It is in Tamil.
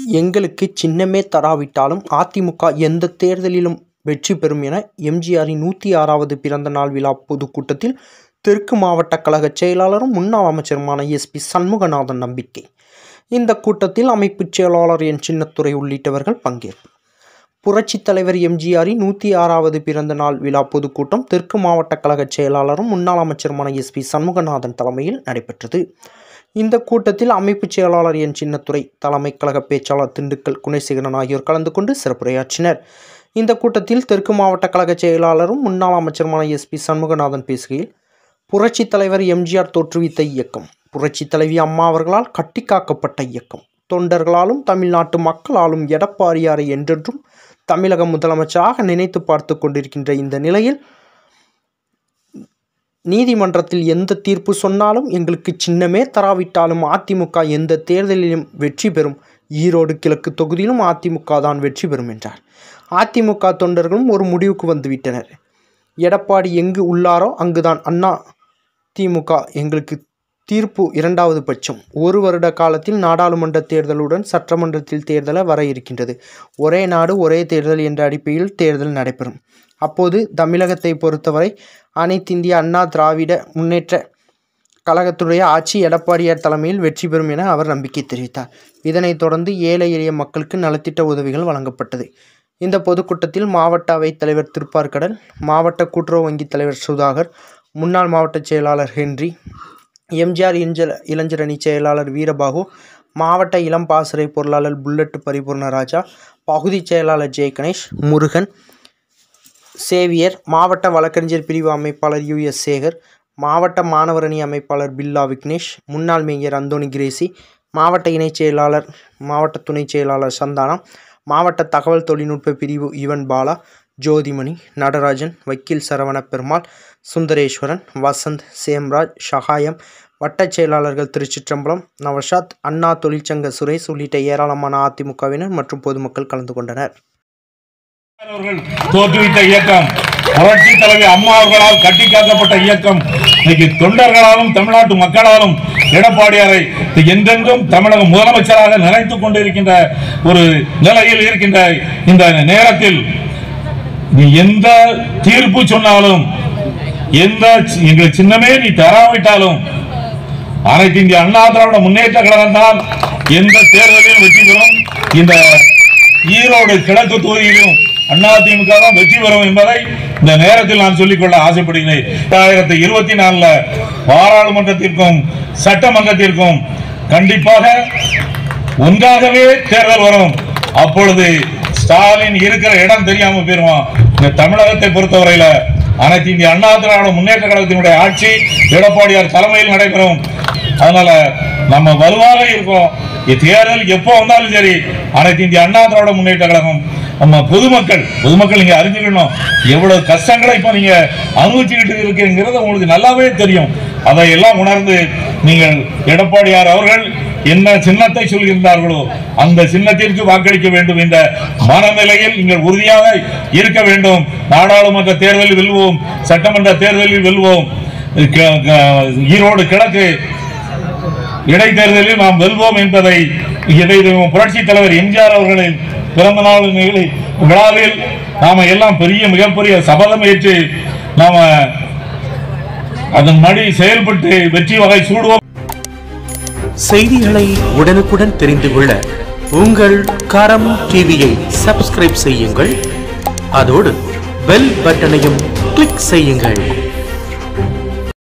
எங்களுக்கு சின்னமே தராவிட்டாலும் அதிமுக எந்த தேர்தலிலும் வெற்றி பெறும் என எம்ஜிஆரின் நூற்றி ஆறாவது பிறந்த நாள் விழா பொதுக்கூட்டத்தில் தெற்கு மாவட்ட கழக செயலாளரும் முன்னாள் அமைச்சருமான எஸ்பி சண்முகநாதன் நம்பிக்கை இந்த கூட்டத்தில் அமைப்புச் செயலாளர் என் சின்னத்துரை உள்ளிட்டவர்கள் பங்கேற்பு புரட்சித் தலைவர் எம்ஜிஆரின் நூற்றி ஆறாவது பிறந்த நாள் விழா பொதுக்கூட்டம் தெற்கு மாவட்ட கழக செயலாளரும் முன்னாள் அமைச்சருமான எஸ்பி சண்முகநாதன் தலைமையில் நடைபெற்றது இந்த கூட்டத்தில் அமைப்புச் செயலாளர் என் சின்னத்துரை தலைமை கழக பேச்சாளர் திண்டுக்கல் குணசேகரன் ஆகியோர் கலந்து கொண்டு சிறப்புரையாற்றினர் இந்த கூட்டத்தில் தெற்கு மாவட்ட கழக செயலாளரும் முன்னாள் அமைச்சருமான எஸ்பி சண்முகநாதன் பேசுகையில் புரட்சித் தலைவர் எம்ஜிஆர் தோற்றுவித்த இயக்கம் புரட்சித் தலைவி அம்மா அவர்களால் கட்டிக்காக்கப்பட்ட இயக்கம் தொண்டர்களாலும் தமிழ்நாட்டு மக்களாலும் எடப்பாடியாரை என்றென்றும் தமிழக முதலமைச்சராக நினைத்து பார்த்து கொண்டிருக்கின்ற இந்த நிலையில் நீதிமன்றத்தில் எந்த தீர்ப்பு சொன்னாலும் எங்களுக்கு சின்னமே தராவிட்டாலும் அதிமுக எந்த தேர்தலிலும் வெற்றி பெறும் ஈரோடு கிழக்கு தொகுதியிலும் அதிமுக தான் வெற்றி பெறும் என்றார் அதிமுக தொண்டர்களும் ஒரு முடிவுக்கு வந்துவிட்டனர் எடப்பாடி எங்கு உள்ளாரோ அங்குதான் அண்ணா திமுக எங்களுக்கு தீர்ப்பு இரண்டாவது பட்சம் ஒரு வருட காலத்தில் நாடாளுமன்ற தேர்தலுடன் சட்டமன்றத்தில் தேர்தல வர இருக்கின்றது ஒரே நாடு ஒரே தேர்தல் என்ற அடிப்படையில் தேர்தல் நடைபெறும் அப்போது தமிழகத்தை பொறுத்தவரை அனைத்திந்திய அண்ணா திராவிட முன்னேற்ற கழகத்துடைய ஆட்சி எடப்பாடியார் தலைமையில் வெற்றி பெறும் என அவர் நம்பிக்கை தெரிவித்தார் இதனைத் தொடர்ந்து ஏழை எளிய மக்களுக்கு நலத்திட்ட உதவிகள் வழங்கப்பட்டது இந்த பொதுக்கூட்டத்தில் மாவட்ட அவைத் தலைவர் திருப்பார்கடல் மாவட்ட கூட்டுறவு வங்கி தலைவர் சுதாகர் முன்னாள் மாவட்ட செயலாளர் ஹென்றி எம்ஜிஆர் இஞ்ச இளைஞரணி செயலாளர் வீரபாகு மாவட்ட இளம் பாசறை பொருளாளர் புல்லட் பரிபூர்ணராஜா பகுதி செயலாளர் ஜெய கணேஷ் முருகன் சேவியர் மாவட்ட வழக்கறிஞர் பிரிவு அமைப்பாளர் யு எஸ் சேகர் மாவட்ட மாணவரணி அமைப்பாளர் பில்லா விக்னேஷ் முன்னாள் மேயர் அந்தோணி கிரேசி மாவட்ட இணைச் செயலாளர் மாவட்ட துணைச் செயலாளர் சந்தானம் மாவட்ட தகவல் தொழில்நுட்ப பிரிவு யுவன் பாலா ஜோதிமணி நடராஜன் வக்கீல் சரவண பெருமாள் சுந்தரேஸ்வரன் வசந்த் சேம்ராஜ் ஷகாயம் வட்டச் செயலாளர்கள் திருச்சிற்றம்பலம் நவஷாத் அண்ணா தொழிற்சங்க சுரேஷ் உள்ளிட்ட ஏராளமான அதிமுகவினர் மற்றும் பொதுமக்கள் கலந்து கொண்டனர் அவர்கள் தோற்றுவித்த இயக்கம் புரட்சி தலைவி அம்மா அவர்களால் கட்டி காக்கப்பட்ட இயக்கம் இன்னைக்கு தொண்டர்களாலும் தமிழ்நாட்டு மக்களாலும் எடப்பாடியாரை என்றென்றும் தமிழக முதலமைச்சராக நினைத்துக் கொண்டிருக்கின்ற ஒரு நிலையில் இருக்கின்ற இந்த நேரத்தில் நீ எந்த தீர்ப்பு சொன்னாலும் எந்த சி- எங்களுக்கு சின்னமே நீ தராவிட்டாலும் அனைத்து இந்திய அண்ணா திராவிட முன்னேற்ற கழகம் தான் எந்த தேர்தலிலும் வெற்றி பெறும் இந்த ஈரோடு கிழக்கு தொகுதியிலும் அதிமுக தான் வெற்றி பெறும் என்பதை இந்த நேரத்தில் நான் சொல்லிக்கொள்ள ஆசைப்படுகிறேன் இரண்டாயிரத்தி இருபத்தி நாலுல பாராளுமன்றத்திற்கும் சட்டமன்றத்திற்கும் கண்டிப்பாக ஒன்றாகவே தேர்தல் வரும் அப்பொழுது ஸ்டாலின் இருக்கிற இடம் தெரியாம போயிருவான் இந்த தமிழகத்தை பொறுத்தவரையில அனைத்து இந்திய அண்ணா திராவிட முன்னேற்ற கழகத்தினுடைய ஆட்சி எடப்பாடியார் தலைமையில் நடைபெறும் அதனால நம்ம வலுவாக இருக்கோம் இத்தேர்தல் எப்போ வந்தாலும் சரி அனைத்து இந்திய அண்ணா திராவிட முன்னேற்ற கழகம் நம்ம பொதுமக்கள் பொதுமக்கள் நீங்க அறிஞ்சுக்கணும் எவ்வளவு கஷ்டங்களை இப்ப நீங்க அனுபவிச்சுக்கிட்டு இருக்கீங்கிறது உங்களுக்கு நல்லாவே தெரியும் அதையெல்லாம் உணர்ந்து நீங்கள் எடப்பாடியார் அவர்கள் என்ன சின்னத்தை சொல்கின்றார்களோ அந்த சின்னத்திற்கு வாக்களிக்க வேண்டும் என்ற மனநிலையில் நீங்கள் உறுதியாக இருக்க வேண்டும் நாடாளுமன்ற தேர்தலில் வெல்வோம் சட்டமன்ற தேர்தலில் வெல்வோம் க- க- ஈரோடு கிழக்கு இடைத்தேர்தலில் நாம் வெல்வோம் என்பதை இதை புரட்சி தலைவர் எம்ஜிஆர் அவர்களின் பிறந்த நாள் நிகழ்ச்சி விழாவில் நாம எல்லாம் பெரிய மிகப்பெரிய சபதம் ஏற்று நாம அதன் மடி செயல்பட்டு வெற்றி வகை சூடுவோம் செய்திகளை உடனுக்குடன் தெரிந்து கொள்ள உங்கள் கரம் டிவியை சப்ஸ்கிரைப் செய்யுங்கள் அதோடு பெல் பட்டனையும் கிளிக் செய்யுங்கள்